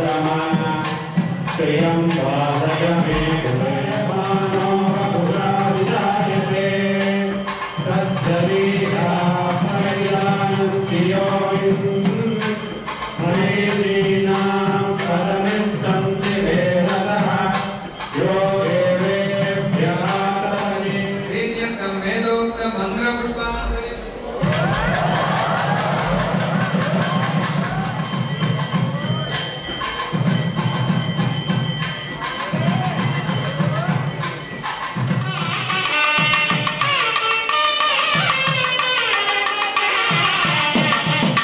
श्रियं वादय मे कुलयमानो बहुराजायते तस्य वीरापयानुष्ठियोऽयम् मणिदीनां पदमिच्छन्ति वेदतः यो देवेभ्यः तदनि प्रीत्यर्थं वेदोक्त मन्त्रपुष्पाणि Thank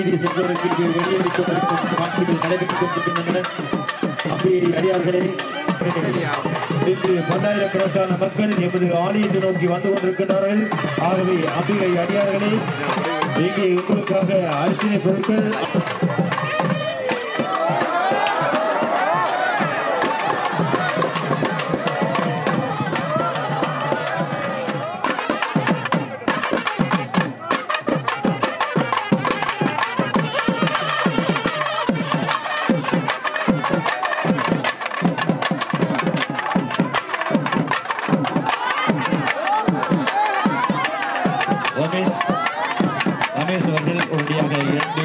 வெளியே சென்றவர்களுக்கு வெளியேறிக் கொண்டிருக்கும் காட்சிகள் நடைபெற்றுக் கொண்டிருக்கின்றன அப்படி அடியார்களே இன்று பல்லாயிரக்கணக்கான மக்கள் எமது ஆலயத்தை நோக்கி வந்து கொண்டிருக்கின்றார்கள் ஆகவே அம்பிகை அடியார்களே இங்கே உங்களுக்காக அரிசினை பொருட்கள் ரமேஷ் ரமேஷ் அவர்கள் உடனடியாக இரண்டு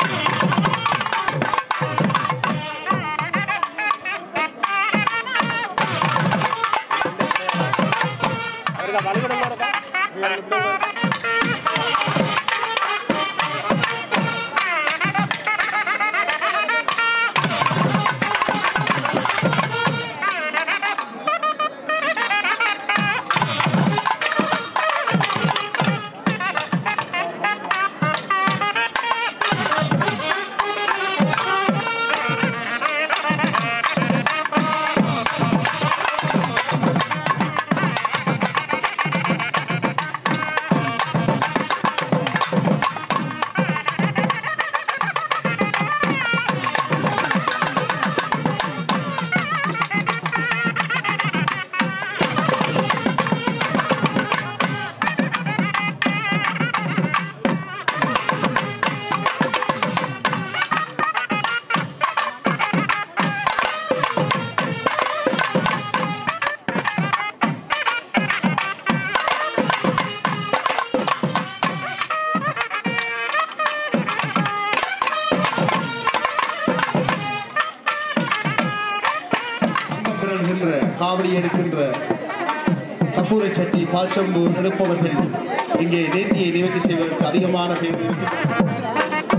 பிறழ்கின்ற காவடி எடுக்கின்ற கப்பூரை சட்டி பால்சம்பு எடுப்பவர்கள் இங்கே நேர்த்தியை நிவர்த்தி செய்வதற்கு அதிகமான பேர் இருக்கிறார்கள்.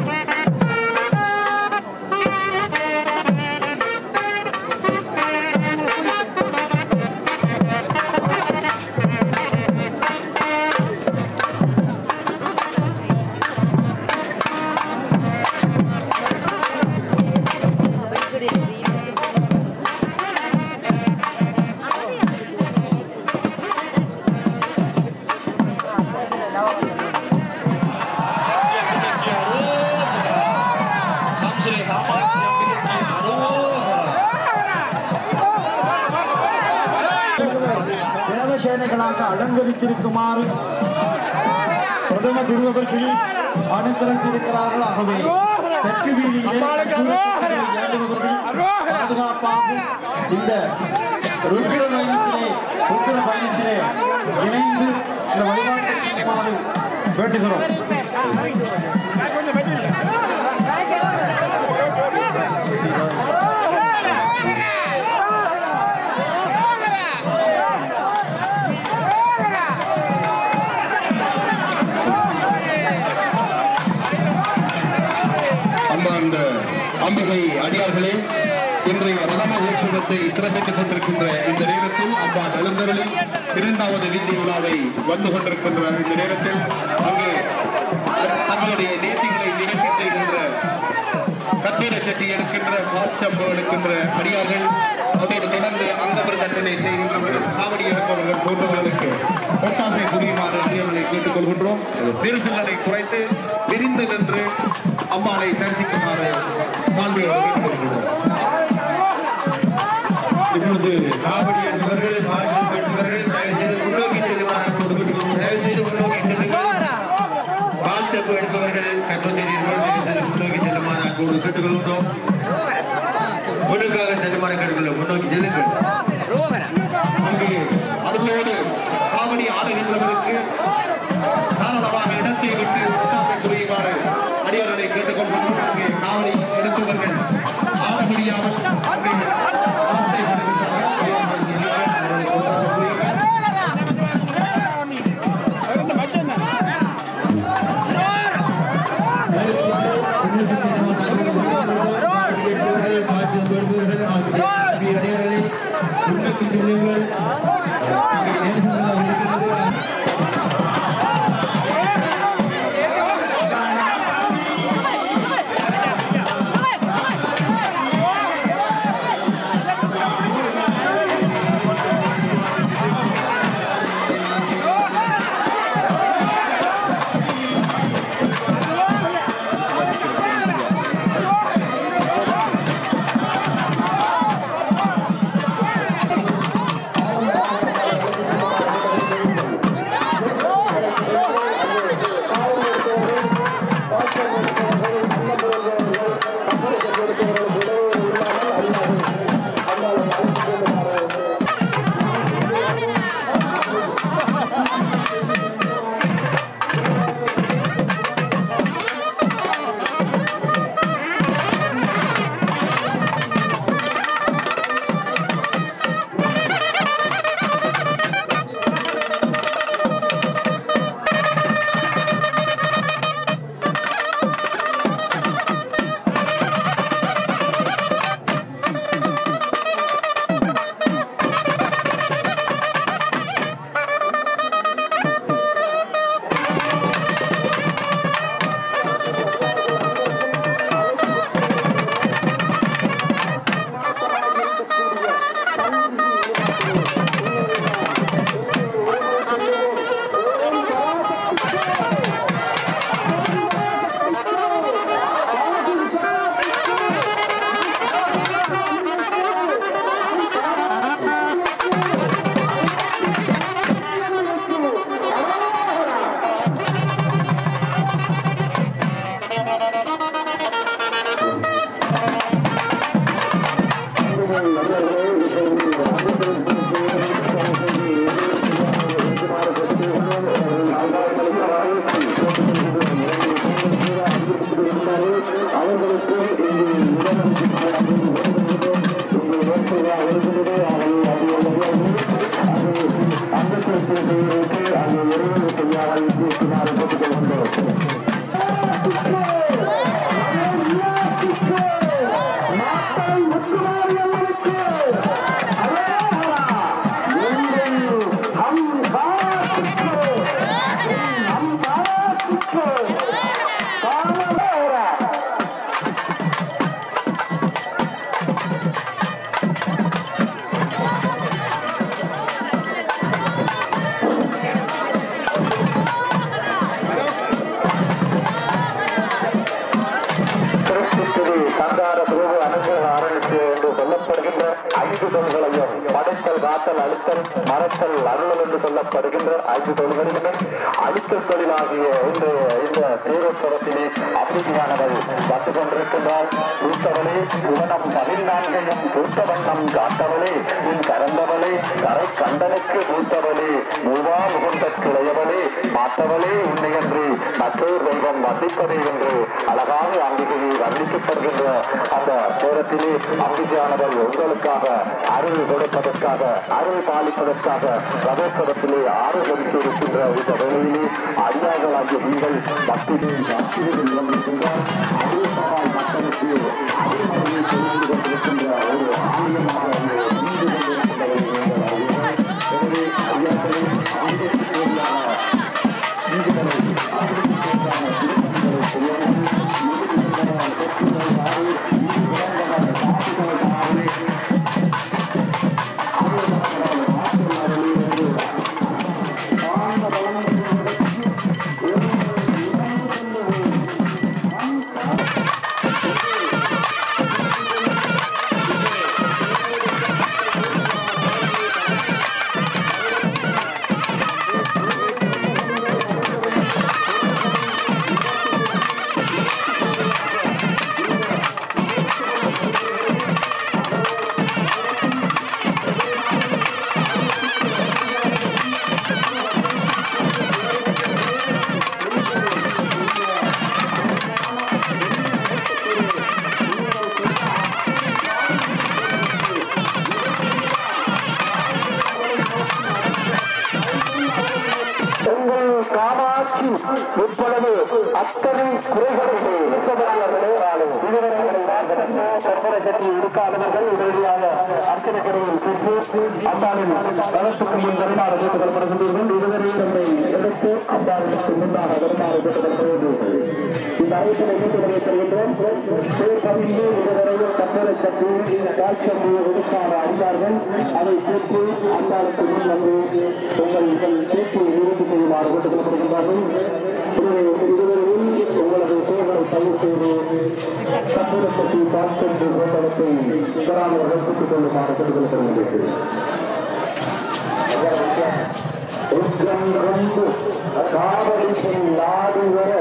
தேவசேனைகளாக அலங்கரித்திருக்குமாறு பிரதம குருவர்கள் அனுகரித்திருக்கிறார்கள் ஆகவே தெற்கு வீதியிலே இறங்குபவர்கள் பாதுகாப்பாக இந்த ருத்ர பயணத்திலே ருத்ர பயணத்திலே இணைந்து இந்த வழிபாட்டை செய்யுமாறு வேண்டுகிறோம் அன்பார்ந்த அம்பிகை அடியார்களே இன்றைய ரதம உற்சவத்தை சிறப்பித்துக் கொண்டிருக்கின்ற இந்த நேரத்தில் அம்பா எழுந்தருளில் இரண்டாவது வீதி விழாவை வந்து கொண்டிருக்கின்ற இந்த நேரத்தில் அங்கே தங்களுடைய நேர்த்திகளை நிகழ்ச்சி செய்கின்ற கத்தீர சட்டி எடுக்கின்ற பாட்சம்பு எடுக்கின்ற அடியார்கள் அதோடு தொடர்ந்து அங்கவர் தண்டனை செய்கின்றவர்கள் காவடி எடுப்பவர்கள் போன்றவர்களுக்கு ஒட்டாசை புரியுமாறு அடியார்களை கேட்டுக் கொள்கின்றோம் நெரிசல்களை குறைத்து விரிந்து நின்று அம்மாளை தரிசிக்குமாறு மாண்புகளோடு கேட்டுக் கொள்கின்றோம் இப்பொழுது காவடி என்பவர்கள் பாய்ச்சல் பெற்றவர்கள் தயவு செய்து முன்னோக்கி செல்லுமாறு கொடுக்கின்றோம் தயவு செய்து முன்னோக்கி செல்லுங்கள் பால்சப்பு எடுப்பவர்கள் கற்பந்தீர்கள் முன்னோக்கி செல்லுமாறு அன்போடு கேட்டுக்கொள்கின்றோம் முன்னுக்காக செல்லுமாறு கேட்டுக்கொள்ள முன்னோக்கி செல்லுங்கள் அங்கே அதோடு காவடி ஆடுகின்றவருக்கு தாராளமாக இடத்தை விட்டு ஒட்டாமை புரியுமாறு அடியார்களை கேட்டுக்கொள்கின்றோம் அங்கே காவடி எடுப்பவர்கள் ஆட முடியாமல் அங்கே ஆசைப்படுகின்றார்கள். அடியார்கள் நீங்கள் அவர்களை ஒட்டாமை புரியுங்கள். செல்லுங்கள் தொழில்களையும் படைத்தல் காத்தல் அழுத்தல் மறத்தல் அருளல் என்று சொல்லப்படுகின்ற ஐந்து தொழில்களிலுமே அழுத்தல் தொழிலாகிய இந்த இந்த தேரோத்தரத்திலே அம்பிகையானவள் வந்து கொண்டிருக்கின்றார் பூத்தவளே புவனம் பதினான்கையும் பூத்த வண்ணம் காத்தவளே உன் கரந்தவளே கரை கண்டனுக்கு பூத்தவளே மூவா முகுந்த கிளையவளே மாத்தவளே உன்னையன்று மற்றொரு தெய்வம் வந்திப்பதே என்று அழகாக அம்பிகையை வர்ணிக்கப்படுகின்ற அந்த நேரத்திலே அம்பிகையானவள் உங்களுக்காக அருள் கொடுப்பதற்காக அருள் பாலிப்பதற்காக ரதோத்தரத்திலே ஆறு கொடுத்து இருக்கின்ற இந்த வேளையிலே அடியார்களாகிய நீங்கள் பக்தியில் பக்தியில் வந்திருக்கின்றார் அருள் சவால் மக்களுக்கு அருள்மறையை தெரிந்து கொண்டிருக்கின்ற ஒரு ஆலயமாக இங்கு நின்று கொண்டிருக்கின்றதை நீங்கள் அறிவீர்கள். எனவே ஐயாக்களே ஆண்டுக்கு தேவையான நீதிகளை ஆண்டுக்கு தேவையான திருப்பங்களை செய்யவும் நீதிக்கு தேவையான சொத்துக்களை மாறி நீதிக்கு தேவையான காப்புகளை மாறி உங்கள் காமாட்சி உட்பளவு அத்தனை குறைகளுக்கு சர்வரசக்தி இருக்காதவர்கள் உடனடியாக அர்ச்சனை கருவில் பெற்று அம்பாளின் வளர்ப்புக்குரிய வருமாறு கேட்டுக் கொள்ளப்படுகின்றீர்கள் இதுவரை நம்மை எடுத்து அம்பாளுக்கு முன்பாக வருமாறு கேட்டுக் கொள்ளப்படுகின்றீர்கள் இந்த அறிவிப்பை மீண்டும் வருகின்றோம் பதிந்து இதுவரையில் சர்வரசக்தி காய்ச்சல் ஒதுக்காத அறிவார்கள் அதை பெற்று அம்பாளுக்கு முன் வந்து உங்கள் பேச்சை நிறுத்தி செய்யுமாறு கேட்டுக் கொள்ளப்படுகின்றார்கள் இதுவரையில் உங்களது சேவைகளை பதிவு செய்து சத்திரசக்தி காய்ச்சல் கோட்டத்தை பெறாமல் பெற்றுக் கொள்ளுமாறு கேட்டுக் கொள்ளப்படுகின்றது ருத்ரம் ரந்து காவலிசை நாடு வர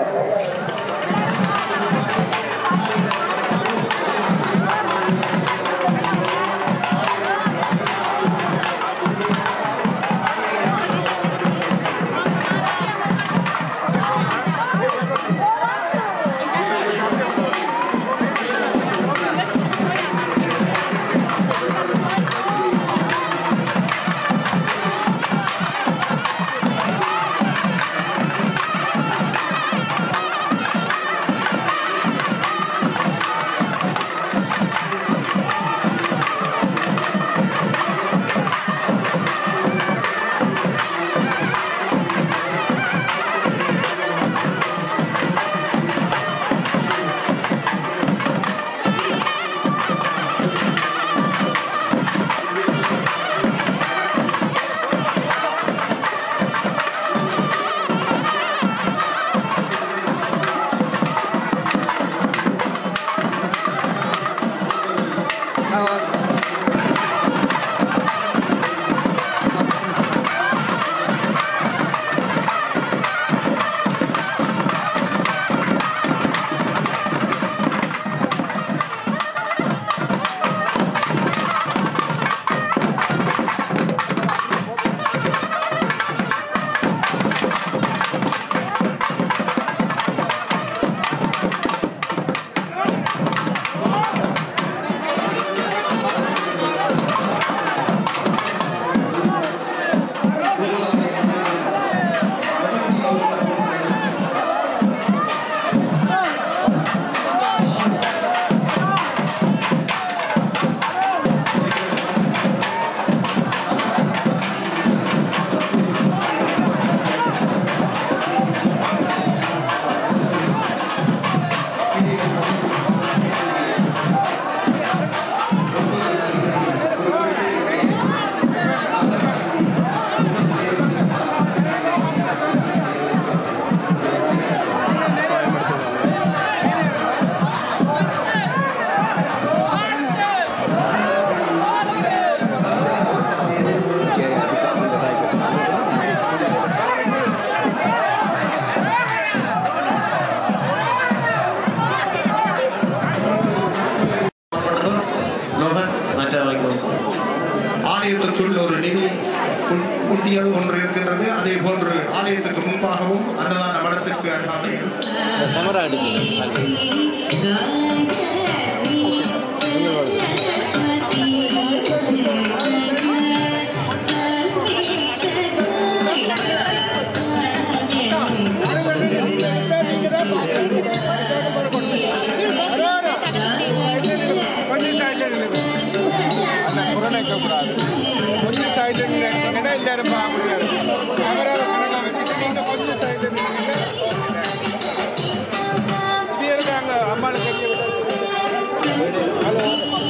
Thank ஆலயத்திற்குள் ஒரு நிதி உ- உண்டியல் ஒன்று இருக்கின்றது அதே போன்று ஆலயத்திற்கு முன்பாகவும் அன்னதான மடத்திற்கு அருகாமையில் கொஞ்சம் சைடில் நில்லுங்க அந்த குரல் வைக்கக்கூடாது கொஞ்சம் சைடில் நின்றுட்டீங்கன்னா எல்லாரும் பார்க்க முடியாது அவரோட கணக்காக வச்சுட்டு நீங்கள் கொஞ்சம் சைடில் நின்றுட்டு இப்படி இருக்காங்க அம்மாளுக்கு கட்டி ஹலோ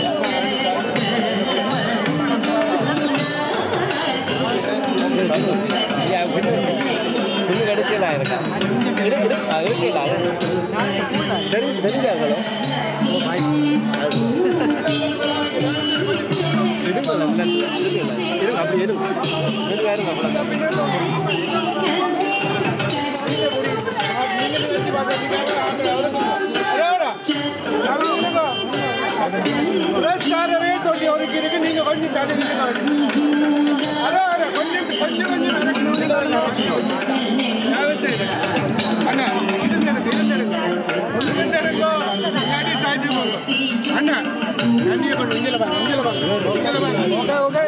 புல்லு கடிச்சலாம் இருக்கா இரு இரு அது இருக்குல்ல அது தெரிஞ்சு தெரிஞ்சாங்களோ இருங்கல்ல இருங்கல்ல இருங்க அப்படி இருங்க இருங்க இருங்க அவ்வளோ புரஸ்காரமே சொல்லி ஒதுக்கி இருக்கு நீங்க கொஞ்சம் தள்ளி நில்லுங்க. அதோ அதோ, கொஞ்சம் கொஞ்சம் கொஞ்சம் நடக்கணும். தயவு செய்து. அண்ணா இருந்தெடுங்க இருந்தெடுங்க இருந்தெடுங்க முன்னாடி சாய்ந்து போங்க அண்ணா நன்றியை கொண்டு இங்கே வாங்க இங்கே வாங்க இங்கே வாங்க ஓகே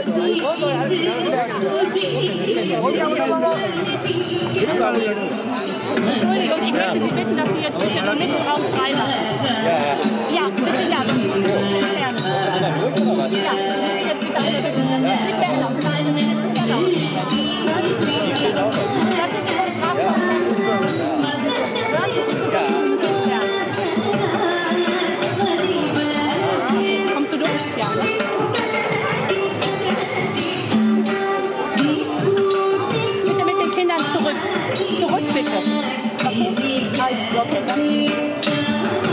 ஓகே இருங்க அப்படி இருங்க Entschuldigung, ich möchte Sie bitten, dass Sie jetzt bitte den Mittelraum frei machen. Ja, bitte ja, sonst müssen wir uns entfernen. Ja, jetzt bitte alle weg. Nicht mehr erlaubt. Nein, nicht mehr erlaubt. Das sind die Fotografen. Hören Sie sich bitte entfernen. Kommst du durch? Ja. Bitte mit den Kindern zurück. Zurück bitte. Okay? Alles, okay. Dann.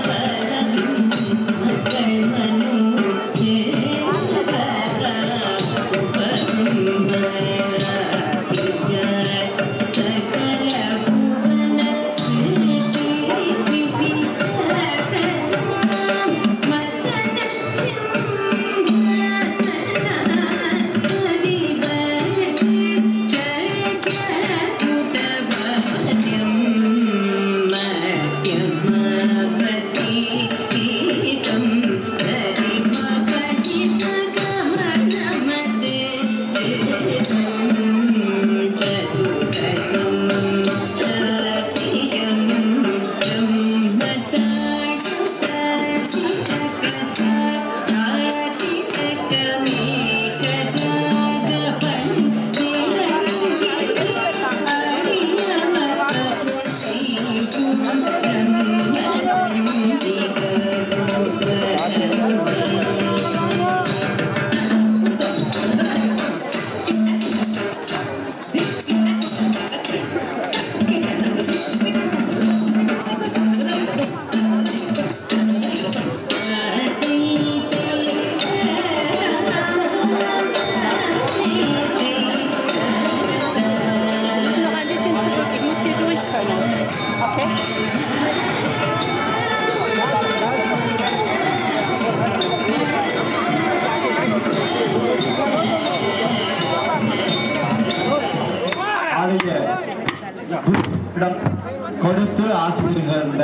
Wir müssen noch ein bisschen zurück. Ich muss hier durch können. Okay? ஆலய குருவிடம் கொடுத்து ஆசிரியர்கள்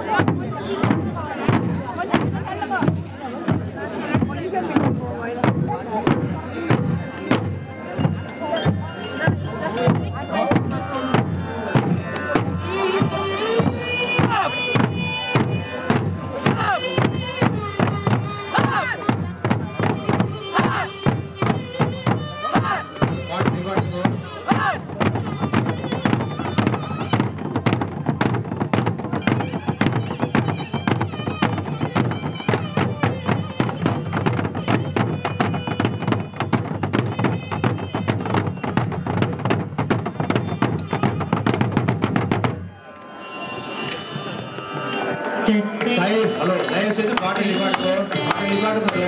தயவு hello தயவு செய்து பாட்டு நிப்பாட்டுக்கோ பாட்டு நிப்பாட்டு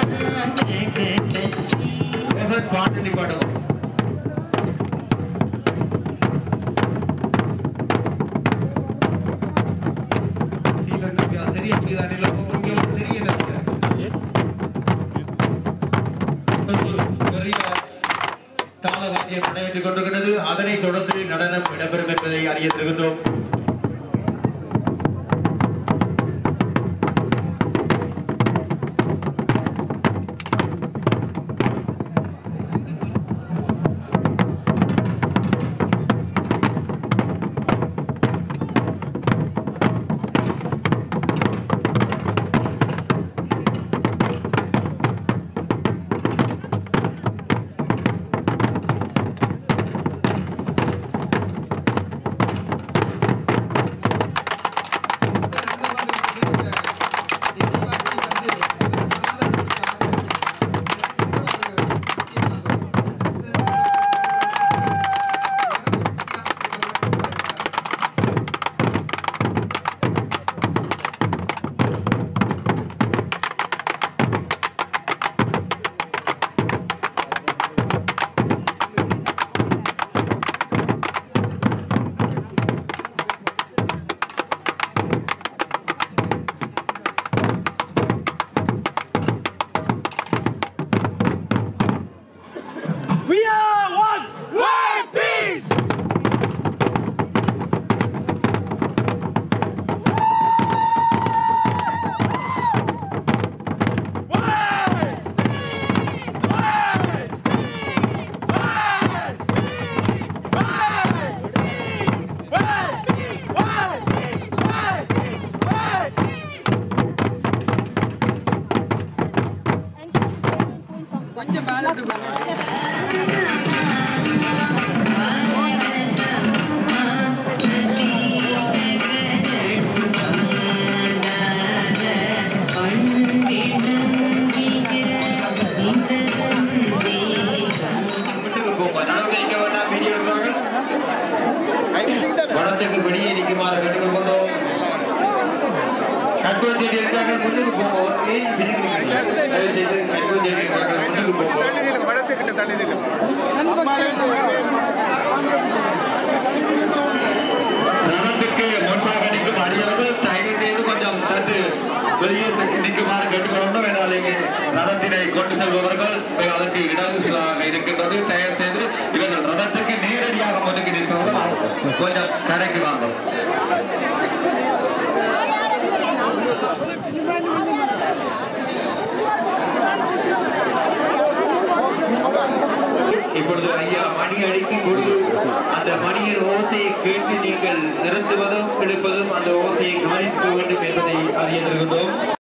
ஓவர் பாட்டு நிப்பாட்டுக்கோ சீலனுக்கு அது தெரிய முடியுதா இல்லை இங்கே ஒரு தெரியல கொஞ்சம் வேற பெரிய தாள வாத்தியம் நடைபெற்றுக் கொண்டிருக்கிறது அதனைத் தொடர்ந்து நடனம் இடம்பெறும் என்பதை அறிய தருகின்றோம் We are one! One piece! கொஞ்சம் பேலன்ஸ் நடவடிக்கை வேண்டாம் வீடியோ எடுப்பார்கள் வடத்துக்கு வெளியே நிற்குமாறு கேட்டுக் கொண்டோம் கட்பஞ்சேரி இருக்கார்கள் முன்னுக்கு போவோம் ஏன் பிரிக்கிறீங்க? தயவு செய்து கட்பஞ்சேரி இருக்கார்கள் முன்னுக்கு போவோம் வடத்துக்கிட்ட தள்ளி நில்லு. நடனத்துக்கு முன்பாக நிற்கும் அடியவர்கள் தயவு செய்து கொஞ்சம் சற்று வெளியே நிற்குமாறு கேட்டுக்கொள்ளணும் என்னால் இங்கே ரதத்தினை கொண்டு செல்பவர்கள் அதற்கு இடகுசலாக இருக்கின்றது தயவு செய்து இவர்கள் ரதத்துக்கு நேரடியாக முன்னுக்கு நிற்பவர்கள் கொஞ்சம் கடைக்கு வாங்க இப்பொழுது ஐயா மணி அடிக்கும் பொழுது அந்த மணியின் ஓசையை கேட்டு நீங்கள் நிறுத்துவதும் பிடிப்பதும் அந்த ஓசையை கவனிக்க வேண்டும் என்பதை அறிய தருகின்றோம்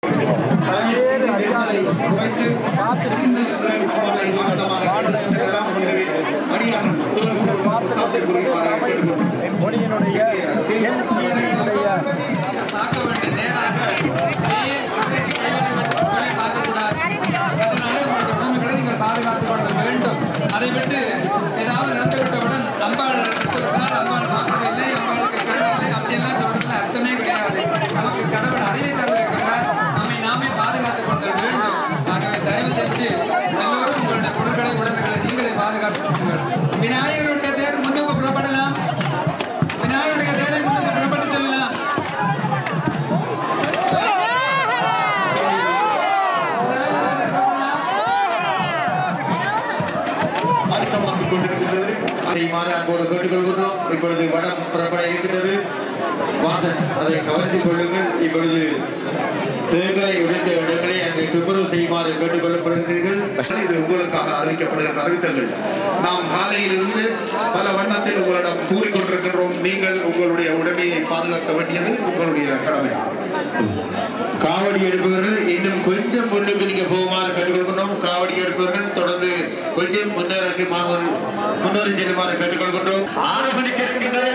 மொழியினுடைய என் டிவியினுடைய பார்க்க வேண்டிய நேராக நீயே சுவரைக்கு கைவினை விட்டு சுவரை பார்க்கக்கூடாது. அதனாலே உங்களுடைய உடமைகளை நீங்கள் பாதுகாத்துக் கொள்ள வேண்டும் அதை விட்டு ஏதாவது நடந்து விட்டவுடன் அம்பாள் நடந்து விட்டால் அம்பாள் பார்க்கவில்லை அம்பாளுக்கு கருணை அப்படியெல்லாம் சொல்றதுல அர்த்தமே கிடையாது நமக்கு கடவுள் அறிவை தந்திருக்கிறார் நம்மை நாமே பாதுகாத்துக் கொள்ள வேண்டும் ஆகவே தயவு செஞ்சு எல்லோரும் உங்களுடைய பொருட்களை உடமைகளை நீங்களே பாதுகாத்துக் கொள்ளுங்கள் விநாயகருடைய தேர் முன்னுக்கு புறப்படலாம் விநாயகருடைய தேரை முன்னுக்கு புறப்பட்டு செல்லலாம் ஆயத்தமாக்கிக் கொண்டிருக்கின்றது அதை மாற அன்போடு கேட்டுக்கொள்கிறோம் இப்பொழுது வடம் புறப்பட இருக்கின்றது வாசன் அதை கவனித்துக் கொள்ளுங்கள் இப்பொழுது தேர்தலை உடைத்த இடங்களை அங்கே துப்புரவு செய்யுமாறு கேட்டுக் கொள்ளப்படுகிறீர்கள் இது உங்களுக்காக அறிவிக்கப்படுகிற அறிவித்தல்கள் நாம் காலையிலிருந்து பல வண்ணத்தில் உங்களிடம் கூறிக்கொண்டிருக்கின்றோம் நீங்கள் உங்களுடைய உடைமையை பாதுகாக்க வேண்டியது உங்களுடைய கடமை காவடி எடுப்பவர்கள் இன்னும் கொஞ்சம் முன்னுக்கு நீங்க போகுமாறு கேட்டுக்கொள்கிறோம் காவடி எடுப்பவர்கள் தொடர்ந்து கொஞ்சம் முன்னேறி முன்னேறி செல்லுமாறு கேட்டுக்கொள்கின்றோம் ஆறு மணிக்கு இருக்கின்றது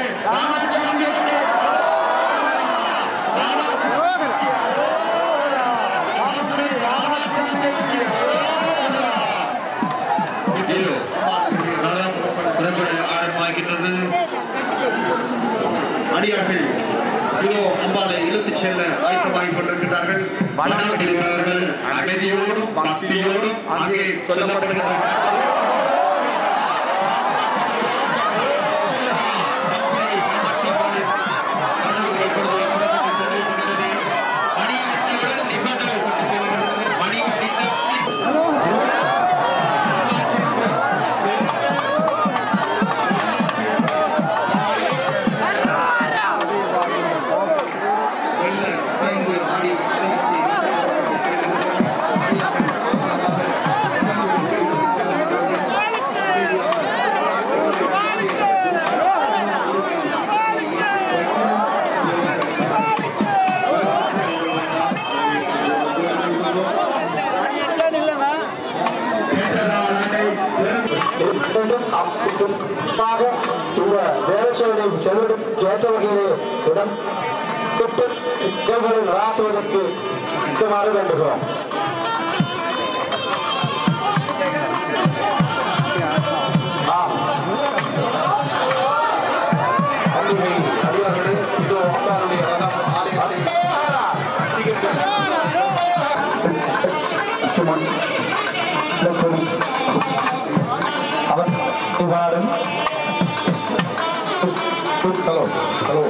இதோ நலம் புறப்பட ஆரம்பமாகின்றது அடியார்கள் இதோ அம்பாளை இழுத்துச் செல்ல ஆயத்தமாகிக் கொண்டிருக்கிறார்கள் வடம் எடுப்பவர்கள் அமைதியோடும் பக்தியோடும் அங்கே சொல்லப்படுகிறார்கள் மணி இருப்பினும் அப்புறமாக இந்த தேவசேனை செல்வதற்கு ஏற்ற வகையிலே இடம் விட்டு தேர்தலை நடாத்துவதற்கு முக்கியமாக வேண்டுகிறோம் ஆம் அன்பினை அடியார்களே இதோ அம்பாளுடைய ரதம் ஆலயத்தை சுமன் லட்சுமி அவர் இவ்வாறு ஹலோ ஹலோ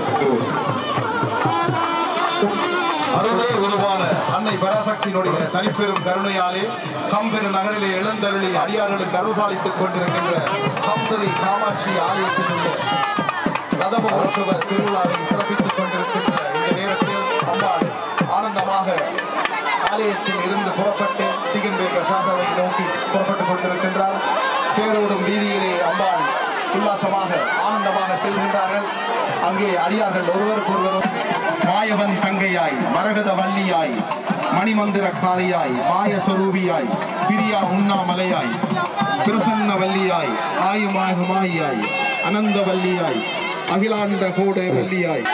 அருளே உருவான அன்னை பராசக்தியினுடைய தனிப்பெரும் கருணையாலே கம்பெரு நகரிலே எழுந்தருளி அடியார்களுக்கு அருள்பாலித்துக் கொண்டிருக்கின்ற கம்சரி காமாட்சி ஆலயத்தினுடைய ரத மகோற்சவ திருவிழாவை சிறப்பித்துக் கொண்டிருக்கின்ற இந்த நேரத்தில் அம்பாள் ஆனந்தமாக ஆலயத்தில் இருந்து புறப்பட்டு சிகன்பேர் பிரசாதவை நோக்கி புறப்பட்டுக் கொண்டிருக்கின்றார் தேரோடும் வீதியிலே அம்பாள் உல்லாசமாக ஆனந்தமாக செல்கின்றார்கள் அங்கே அடியார்கள் ஒருவருக்கொருவரும் மாயவன் தங்கையாய் மரகத வள்ளியாய் மணிமந்திரக்காரியாய் மாயஸ்வரூபியாய் பிரியா உண்ணாமலையாய் பிரசன்ன வள்ளியாய் ஆயுமாக மாயாய் அனந்த வள்ளியாய் அகிலாண்ட கோடை வள்ளியாய்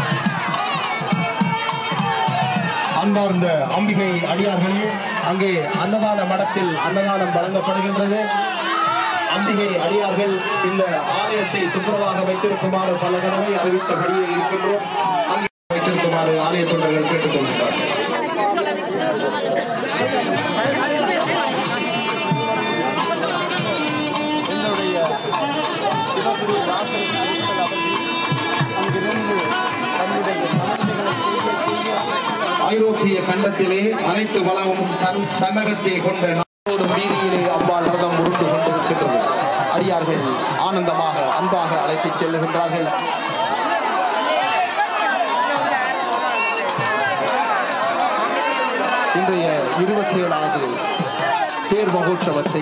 அன்பார்ந்த அம்பிகை அடியார்களே அங்கே அன்னதான மடத்தில் அன்னதானம் வழங்கப்படுகின்றது அம்பிகை அடியார்கள் இந்த ஆலயத்தை துப்புரவாக வைத்திருக்குமாறு பல தடவை அறிவித்தபடியே இருக்கின்றோம் அங்கே வைத்திருக்குமாறு ஆலய தொண்டர்கள் கேட்டுக்கொள்கிறார்கள் ஐரோப்பிய கண்டத்திலே அனைத்து வளமும் தன் தன்னகத்தை கொண்ட நாடோடும் வீதியிலே அம்பாள் ரதம் உருண்டு கொண்டிருக்கின்றது அடியார்கள் ஆனந்தமாக அன்பாக அழைத்துச் செல்லுகின்றார்கள் இன்றைய இருபத்தி ஏழாவது தேர் மகோற்சவத்தை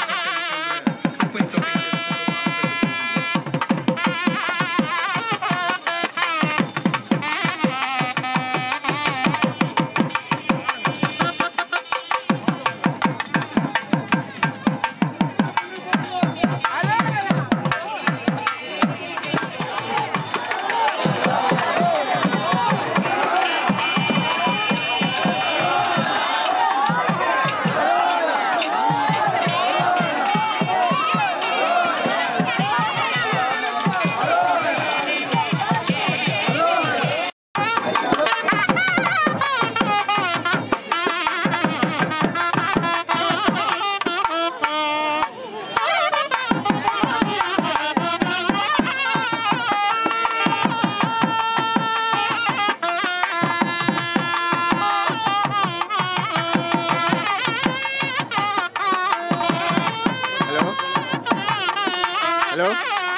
ஹலோ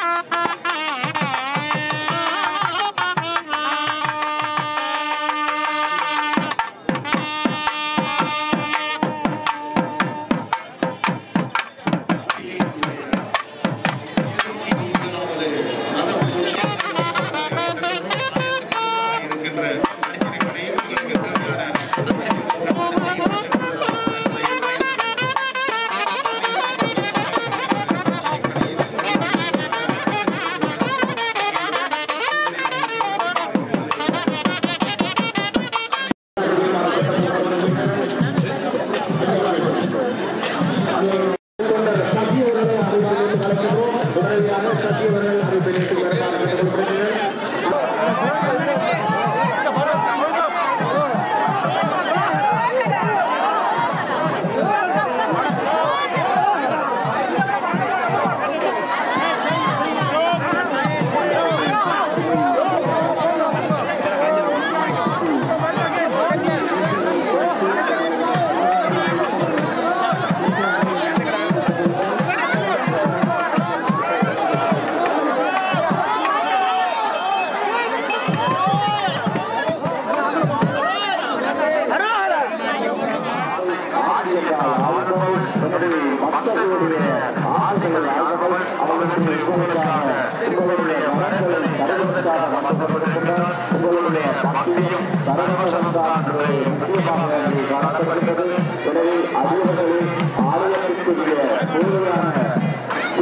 உங்களுடைய பக்தியும் சரணமசம்தான் முக்கியமாக இங்கே காணப்படுகிறது எனவே அதிபர்களின் ஆலயத்திற்குரிய முழுமையான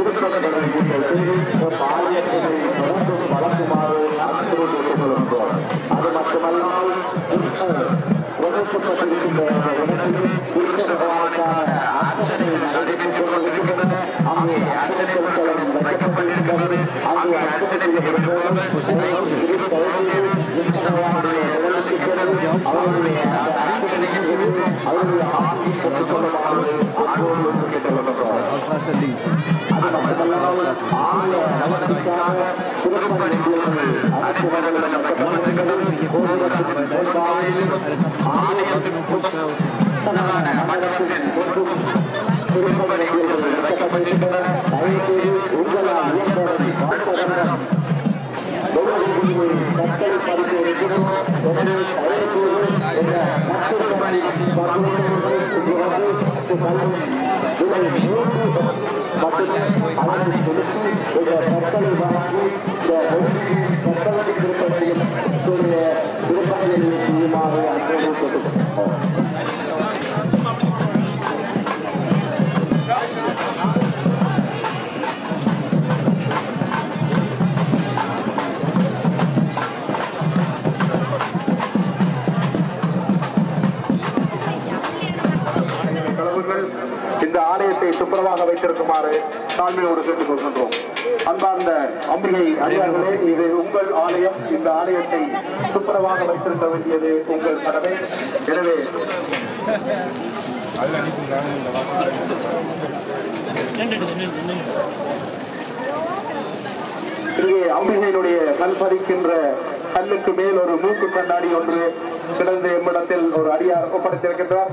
பாலியத்தினை தொடர்ந்து வழங்குமாறு அன்போடு கேட்டுக்கொள்கின்றோம் அது மட்டுமல்லாமல் உழைக்கப்பட்டிருக்கின்ற அந்த இடத்தில் புத்த பகவானுக்கான அர்ச்சனை நடைபெற்றுக் கொண்டிருக்கின்றன அங்கே அர்ச்சனை பொருட்களும் வைக்கப்பட்டிருக்கின்றது அங்கே அர்ச்சனை பகவானுடைய உடலுக்கு பிறகு அவருடைய அந்த அர்ச்சனைக்கு அவருடைய ஆசி பெற்றுக்கொள்ளுமாறு அன்போடு கேட்டுக்கொள்கின்றோம் அது மட்டுமல்லாமல் ஆலய வளர்ச்சிக்காக திருப்பதி நிதியங்கள் அரசு வகையில் நடத்தப்பட்டிருக்கிறது கோபுரத்தின் மேற்பார்வையிலும் ஆலயத்தின் புத்தகமான மண்டபத்தின் பொறுப்பும் திருப்பதி நிதியங்கள் நடத்தப்பட்டிருக்கின்றன தயவுசெய்து உங்களால் இயன்றதை பார்ப்பதற்காக கட்டளை பதித்து இருக்கிறோம் எனவே தயவுசெய்து இந்த கட்டளை பகுதிகளை இதை மூன்று மட்டுமே அதனை செலுத்தி இந்த கட்டளை வாங்கி இந்த கட்டளை திருப்பதியில் திருப்பதியில் செய்யுமாறு அன்போடு கேட்டுக்கொள்கிறோம் கடவுள்கள் இந்த ஆலயத்தை துப்புரவாக வைத்திருக்குமாறு தாழ்மையோடு கேட்டுக் கொள்கின்றோம் அன்பார்ந்த அம்பிகை அடியார்களே இது உங்கள் ஆலயம் இந்த ஆலயத்தை துப்புரவாக வைத்திருக்க வேண்டியது உங்கள் கடமை எனவே இங்கே அம்பிகையினுடைய கல் பதிக்கின்ற கல்லுக்கு மேல் ஒரு மூக்கு கண்ணாடி ஒன்று கிடந்த எம்மிடத்தில் ஒரு அடியார் ஒப்படைத்திருக்கின்றார்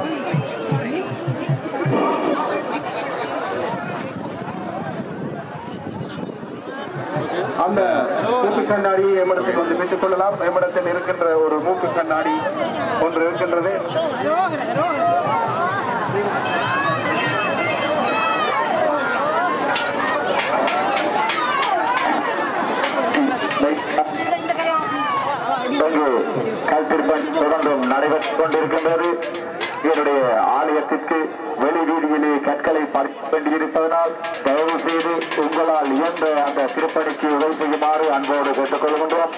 அந்த மூக்கு கண்ணாடியை எம்மிடத்தில் வந்து பெற்றுக் கொள்ளலாம் எம்மிடத்தில் இருக்கின்ற ஒரு மூக்கு கண்ணாடி ஒன்று இருக்கின்றது இங்கு கல்திருப்பன் தொடர்ந்தும் நடைபெற்றுக் கொண்டிருக்கின்றது என்னுடைய ஆலயத்திற்கு வெளி வீதியிலே கற்களை பறிக்க வேண்டியிருப்பதனால் தயவு செய்து உங்களால் இயன்ற அந்த திருப்பணிக்கு உதவி செய்யுமாறு அன்போடு கேட்டுக்கொள்கின்றோம்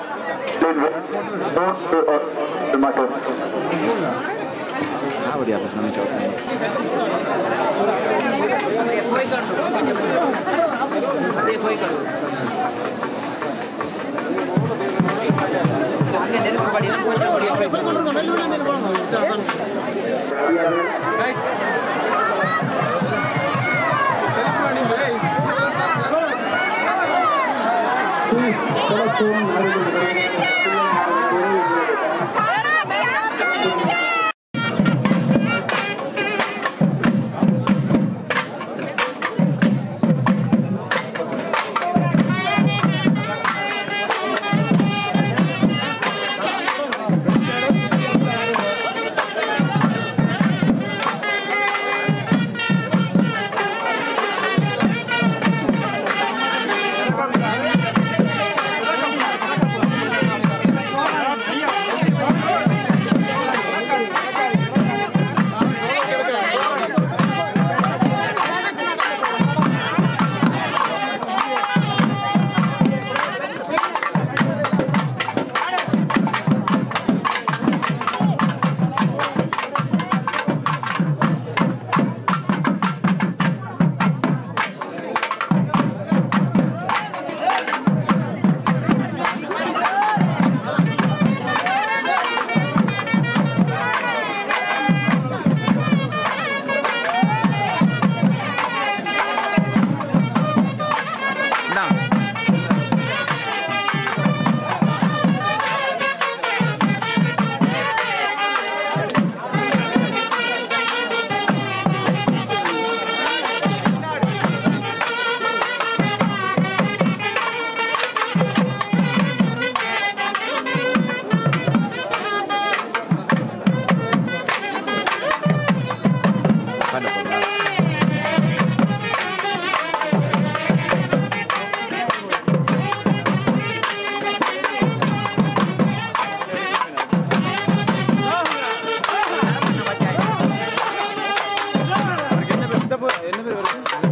மற்றும் என்ன பேர் வருது